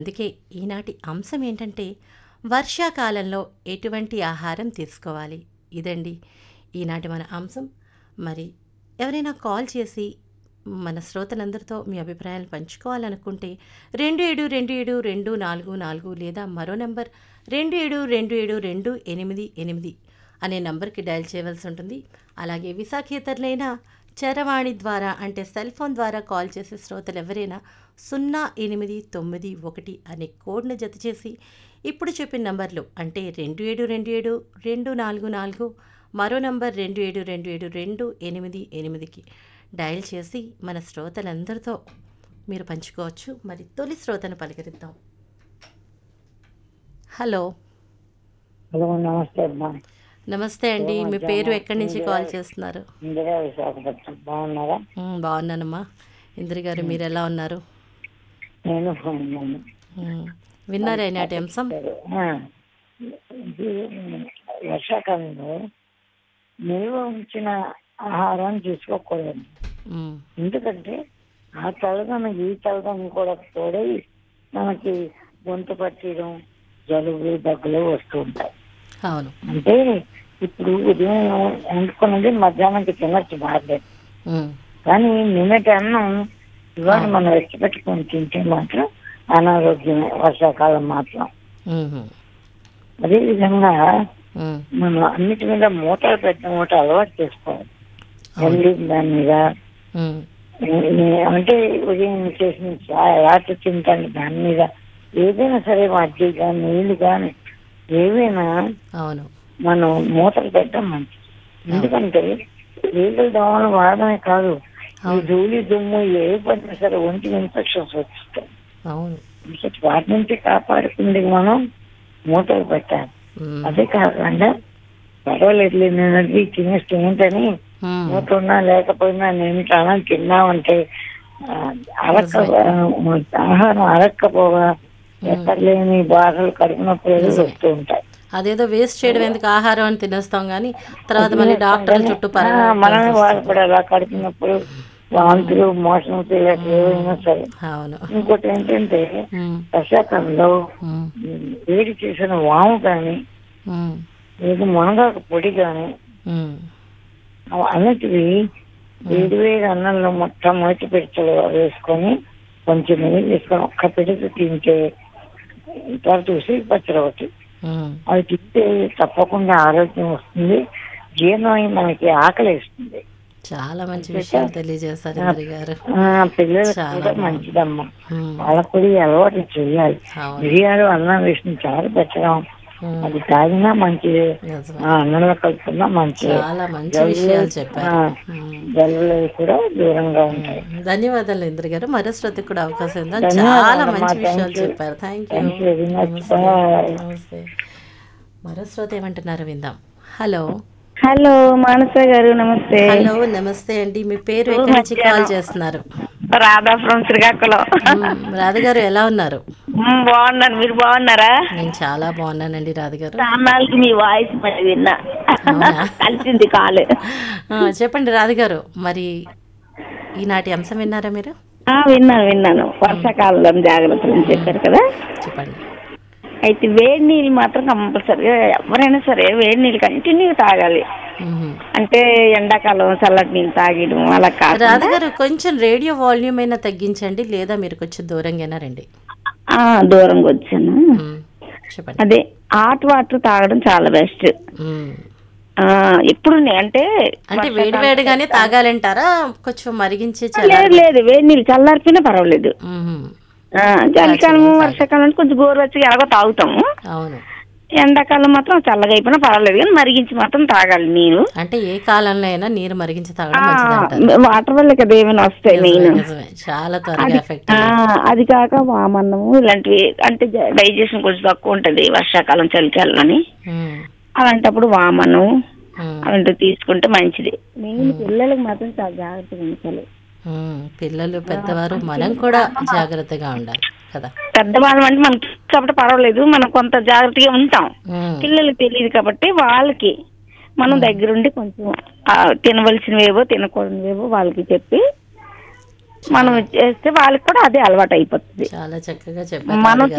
అందుకే ఈనాటి అంశం ఏంటంటే వర్షాకాలంలో ఎటువంటి ఆహారం తీసుకోవాలి ఇదండి ఈనాటి మన అంశం మరి ఎవరైనా కాల్ చేసి మన శ్రోతలందరితో మీ అభిప్రాయాలు పంచుకోవాలనుకుంటే రెండు ఏడు రెండు ఏడు రెండు నాలుగు నాలుగు లేదా మరో నంబర్ రెండు ఏడు రెండు ఏడు రెండు ఎనిమిది ఎనిమిది అనే నంబర్కి డయల్ చేయవలసి ఉంటుంది అలాగే విశాఖేతరులైన చరవాణి ద్వారా అంటే సెల్ ఫోన్ ద్వారా కాల్ చేసే శ్రోతలు ఎవరైనా సున్నా ఎనిమిది తొమ్మిది ఒకటి అనే కోడ్ను జత చేసి ఇప్పుడు చెప్పిన నంబర్లు అంటే రెండు ఏడు రెండు ఏడు రెండు నాలుగు నాలుగు మరో నంబర్ రెండు ఏడు రెండు ఏడు రెండు ఎనిమిది ఎనిమిదికి డయల్ చేసి మన శ్రోతలందరితో మీరు పంచుకోవచ్చు మరి తొలి శ్రోతను పలకరిద్దాం హలో హలో నమస్తే అమ్మా నమస్తే అండి మీ పేరు ఎక్కడి నుంచి కాల్ చేస్తున్నారు ఇందిరా విశాఖపట్నం బాగున్నారా మ్, బాగున్నానమ్మా ఇంద్రి గారు మీరు ఎలా ఉన్నారు నేను బాగున్నాను మ్, విన్నారా ఈనాటి అంశం సరే, ఆ, ఇది వర్షాకాలంలో నిల్వ ఉంచిన ఆహారాన్ని తీసుకోకూడదు మ్, ఎందుకంటే ఆ తలగన ఈ తలగన కూడా తోడై మనకి గొంతు పట్టడం జలుబు దగ్గులు వస్తూ ఉంటాయి అవును అంటే ఇప్పుడు ఉదయం వండుకున్నది మధ్యాహ్నానికి తినచ్చు బాగాలేదు మ్, కానీ నిన్నటి అన్నం ఇవాళ మనం వెచ్చి పెట్టుకొని తింటే మాత్రం అనారోగ్యమే వర్షాకాలం మాత్రం మ్హూ. అదేవిధంగా మ్, మనం అన్నిటి మీద మూటలు పెట్టిన మూట అలవాటు చేసుకోవాలి మళ్ళీ దాని మీద మ్, ఏ- అంటే ఉదయం చేసిన చాయ్ రాత్రి తింటాను దాని మీద ఏదైనా సరే మజ్జిగ కానీ నీళ్లు కానీ ఏవైనా అవును మనం మూతలు పెట్టడం మంచిది ఎందుకంటే నీళ్ళు దోమలు వాడడమే కాదు ఈ ధూళి దుమ్ము ఏ పడినా సరే ఒంటికి ఇన్ఫెక్షన్స్ వస్తాయి అవును అందుకే వాటి నుంచి కాపాడుకుంది మనం మూతలు పెట్టాలి మ్, అదే కాకుండా పర్వాలేదు నేను తినేస్తూ ఏంటని మ్, మూత ఉన్నా లేకపోయినా నేను చాలా తిన్నామంటే ఆ, అరక్క ఆ, ఆహారం అరక్కపోగా ఎక్కడ లేని బాధలు కడుపు నొప్పులు ఏదో వస్తూ ఉంటాయి అదేదో వేస్ట్ చేయడం ఎందుకు ఆహారం అని తినేస్తాం కానీ తర్వాత మళ్ళీ డాక్టర్ల చుట్టూ ఆ, పరగ మనమే బాధపడాలి ఆ కడుపు నొప్పులు వాంతులు మోషన్స్ ఇలా ఏవైనా సరే అవును ఇంకోటి ఏంటంటే మ్, వర్షాకాలంలో మ్, ఉమ్, వేడి చేసిన వాము కానీ మ్, లేదు మునగాకు పొడి కానీ మ్, అన్నిటివి వేడి వేడి అన్నంలో మొత్తం మొదటి పిడిచలు వేసుకొని కొంచెం నెయ్యి వేసుకొని ఒక్క పిడిచి తింటే తర్వాత ఉసిరి పచ్చడి ఒకటి మ్. అవి తింటే తప్పకుండా ఆరోగ్యం వస్తుంది జీర్ణం అయి మనకి ఆకలి వేస్తుంది చాలా మంచి విషయాలు తెలియజేశారు ఇంద్రి గారు ఆ, పిల్లలకు చాలా కూడా బాగుంది. మంచిదమ్మా మ్, వాళ్ళకు కూడా ఈ అలవాటు చేయాలి అవును మిరియాలు అన్నం వేసిన చారు పెట్టడం మ్, అది తాగినా మంచిది నిజమే. ఆ, అన్నంలో కలుపుకున్నా మంచిది చాలా మంచి విషయాలు చెప్పారు ఆ, మ్. జలుబులు కూడా దూరంగా ఉంటాయి ధన్యవాదాలు ఇంద్ర గారు మరో శ్రోతకు కూడా అవకాశం ఉందా ధన్యవాదాలు చాలా అమ్మా. మంచి విషయాలు Thank you. చెప్పారు thank you Thank you very much. నమస్తే Bye. నమస్తే మరో శ్రోత ఏమంటున్నారు విందాం హలో హలో మానస గారు నమస్తే హలో నమస్తే అండి మీ పేరు ఎక్కడి నుంచి కాల్ చేస్తున్నారు రాధాపురం శ్రీకాకుళం మ్, రాధ గారు ఎలా ఉన్నారు మ్, బాగున్నాను మీరు బాగున్నారా నేను చాలా బాగున్నానండి రాధ గారు చాన్నాళ్ళకి మీ వాయిస్ మరి విన్నా అవునా? కలిసింది కాలు ఆ, చెప్పండి రాధ గారు మరి ఈనాటి అంశం విన్నారా మీరు ఆ, విన్నాను విన్నాను వర్షాకాలంలో జాగ్రత్తలు అని చెప్పారు కదా చెప్పండి అయితే వేడి నీళ్ళు మాత్రం కంపల్సరిగా ఎవరైనా సరే వేడి నీళ్ళు కంటిన్యూ తాగాలి మ్మ్. అంటే ఎండాకాలం చల్లటి నీళ్ళు తాగడం అలా కాదు రాధ గారు కొంచెం రేడియో వాల్యూమ్ అయినా తగ్గించండి లేదా మీరు కొంచెం దూరంగా రండి ఆ, దూరంగా వచ్చాను మ్మ్. చెప్పండి అదే హాట్ వాటర్ తాగడం చాలా బెస్ట్ మ్మ్. ఎప్పుడు నే- అంటే అంటే వేడి వేడిగానే తాగాలంటారా కొంచెం మరిగించి లేదు లేదు వేడి నీళ్ళు చల్లారిపోయినా పర్వాలేదు మ్మ్. ఆ, చలికాలం వర్షాకాలం అంటే కొంచెం గోరువెచ్చగా ఎలాగో తాగుతాము అవును ఎండాకాలం మాత్రం చల్లగా అయిపోయినా పర్వాలేదు కానీ మరిగించి మాత్రం తాగాలి నీరు అంటే ఏ కాలంలో అయినా నీరు మరిగించి తాగడం ఆ, మంచిదంటారు వాటర్ వల్ల కదా ఏమైనా వస్తాయి నిజమే, మెయిన్ నిజమే చాలా త్వరగా ఎఫెక్ట్ ఆ, అది కాక వామన్నము ఇలాంటివి అంటే డైజెషన్ కొంచెం తక్కువ ఉంటది వర్షాకాలం చలికాలం అని అలాంటప్పుడు వామన్నం అలాంటివి తీసుకుంటే మంచిది మెయిన్ పిల్లలకు మాత్రం చాలా జాగ్రత్తగా ఉంచాలి పిల్లలు పెద్దవారు మనం కూడా జాగ్రత్తగా ఉండాలి కదా పెద్దవాళ్ళం అంటే మనకి కాబట్టి పర్వాలేదు మనం కొంత జాగ్రత్తగా ఉంటాం మ్మ్. పిల్లలకు తెలియదు కాబట్టి వాళ్ళకి మనం దగ్గరుండి కొంచెం ఆ, తినవలసినవేవో తినకూడనివేవో వాళ్ళకి చెప్పి మనం చేస్తే వాళ్ళకి కూడా అదే అలవాటు అయిపోతుంది చాలా చక్కగా చెప్పారు మనం రాధ గారు.